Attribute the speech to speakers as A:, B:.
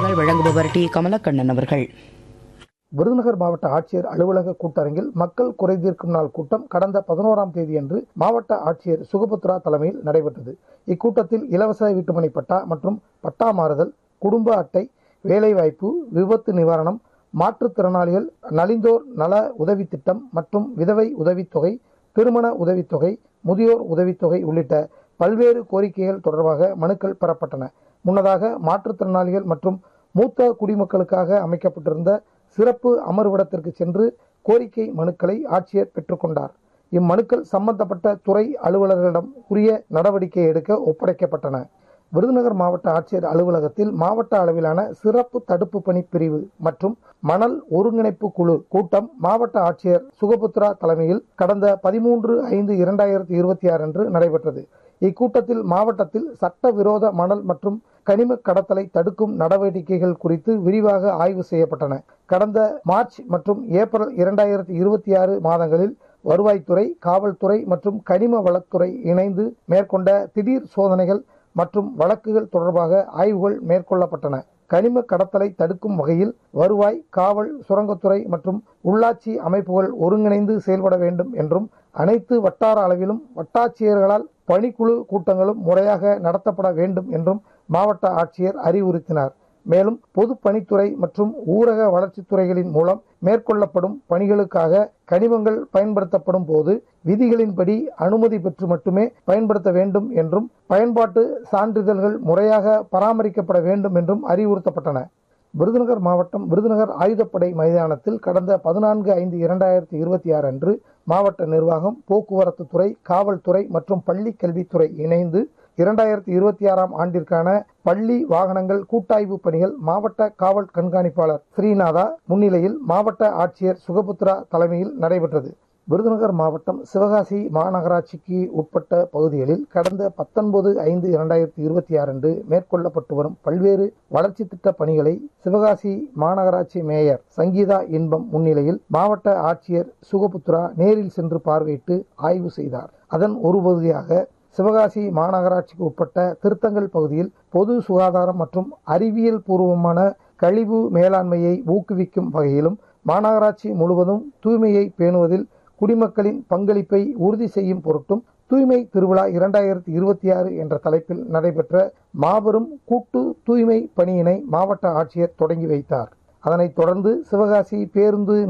A: செய்திகள் வழங்குபவர் டி கமலக்கண்ணன் அவர்கள்
B: விருதுநகர் மாவட்ட ஆட்சியர் அலுவலக கூட்டரங்கில் மக்கள் குறைதீர்க்கும் நாள் கூட்டம் கடந்த பதினோராம் தேதியன்று மாவட்ட ஆட்சியர் சுகபுத்ரா தலைமையில் நடைபெற்றது இக்கூட்டத்தில் இலவச வீட்டுமனை பட்டா மற்றும் பட்டா மாறுதல் குடும்ப அட்டை வேலைவாய்ப்பு விபத்து நிவாரணம் மாற்றுத்திறனாளிகள் நலிந்தோர் நல உதவித் திட்டம் மற்றும் விதவை உதவித்தொகை திருமண உதவித்தொகை முதியோர் உதவித்தொகை உள்ளிட்ட பல்வேறு கோரிக்கைகள் தொடர்பாக மனுக்கள் பெறப்பட்டன முன்னதாக மாற்றுத்திறனாளிகள் மற்றும் மூத்த குடிமக்களுக்காக அமைக்கப்பட்டிருந்த சிறப்பு அமர்விடத்திற்கு சென்று கோரிக்கை மனுக்களை ஆட்சியர் பெற்றுக்கொண்டார் இம்மனுக்கள் சம்பந்தப்பட்ட துறை அலுவலர்களிடம் உரிய நடவடிக்கை எடுக்க ஒப்படைக்கப்பட்டன விருதுநகர் மாவட்ட ஆட்சியர் அலுவலகத்தில் மாவட்ட அளவிலான சிறப்பு தடுப்பு பணி பிரிவு மற்றும் மணல் ஒருங்கிணைப்பு குழு கூட்டம் மாவட்ட ஆட்சியர் சுகபுத்ரா தலைமையில் கடந்த பதிமூன்று ஐந்து இரண்டாயிரத்தி இருபத்தி ஆறு அன்று நடைபெற்றது இக்கூட்டத்தில் மாவட்டத்தில் சட்டவிரோத மணல் மற்றும் கனிம கடத்தலை தடுக்கும் நடவடிக்கைகள் குறித்து விரிவாக ஆய்வு செய்யப்பட்டன கடந்த மார்ச் மற்றும் ஏப்ரல் இரண்டாயிரத்தி இருபத்தி ஆறு மாதங்களில் வருவாய்த்துறை காவல்துறை மற்றும் கனிம வளத்துறை இணைந்து மேற்கொண்ட திடீர் சோதனைகள் மற்றும் வழக்குகள் தொடர்பாக ஆய்வுகள் மேற்கொள்ளப்பட்டன கனிம கடத்தலை தடுக்கும் வகையில் வருவாய் காவல் சுரங்கத்துறை மற்றும் உள்ளாட்சி அமைப்புகள் ஒருங்கிணைந்து செயல்பட வேண்டும் என்றும் அனைத்து வட்டார அளவிலும் வட்டாட்சியர்களால் பணிக்குழு கூட்டங்களும் முறையாக நடத்தப்பட வேண்டும் என்றும் மாவட்ட ஆட்சியர் அறிவுறுத்தினார் மேலும் பொதுப்பணித்துறை மற்றும் ஊரக வளர்ச்சித்துறைகளின் மூலம் மேற்கொள்ளப்படும் பணிகளுக்காக கனிமங்கள் பயன்படுத்தப்படும் போது விதிகளின்படி அனுமதி பெற்று மட்டுமே பயன்படுத்த வேண்டும் என்றும் பயன்பாட்டு சான்றிதழ்கள் முறையாக பராமரிக்கப்பட வேண்டும் என்றும் அறிவுறுத்தப்பட்டன விருதுநகர் மாவட்டம் விருதுநகர் ஆயுதப்படை மைதானத்தில் கடந்த பதினான்கு ஐந்து இரண்டாயிரத்தி இருபத்தி ஆறு அன்று மாவட்ட நிர்வாகம் போக்குவரத்து துறை காவல்துறை மற்றும் பள்ளி கல்வித்துறை இணைந்து இரண்டாயிரத்தி இருபத்தி ஆறாம் ஆண்டிற்கான பள்ளி வாகனங்கள் கூட்டாய்வு பணிகள் மாவட்ட காவல் கண்காணிப்பாளர் ஸ்ரீநாதா முன்னிலையில் மாவட்ட ஆட்சியர் சுகபுத்ரா தலைமையில் நடைபெற்றது விருதுநகர் மாவட்டம் சிவகாசி மாநகராட்சிக்கு உட்பட்ட பகுதிகளில் கடந்த பத்தொன்பது ஐந்து இரண்டாயிரத்தி இருபத்தி ஆறு அன்று மேற்கொள்ளப்பட்டு வரும் பல்வேறு வளர்ச்சி திட்ட பணிகளை சிவகாசி மாநகராட்சி மேயர் சங்கீதா இன்பம் முன்னிலையில் மாவட்ட ஆட்சியர் சுகபுத்ரா நேரில் சென்று பார்வையிட்டு ஆய்வு செய்தார் அதன் ஒரு பகுதியாக சிவகாசி மாநகராட்சிக்கு உட்பட்ட திருத்தங்கல் பகுதியில் பொது சுகாதாரம் மற்றும் அறிவியல் பூர்வமான கழிவு மேலாண்மையை ஊக்குவிக்கும் வகையிலும் மாநகராட்சி முழுவதும் தூய்மையை பேணுவதில் குடிமக்களின் பங்களிப்பை உறுதி செய்யும் பொருட்டும் தூய்மை திருவிழா இரண்டாயிரத்தி இருபத்தி ஆறு என்ற தலைப்பில் நடைபெற்ற மாபெரும் கூட்டு தூய்மை பணியினை மாவட்ட ஆட்சியர் தொடங்கி வைத்தார் அதனைத் தொடர்ந்து சிவகாசி பேருந்து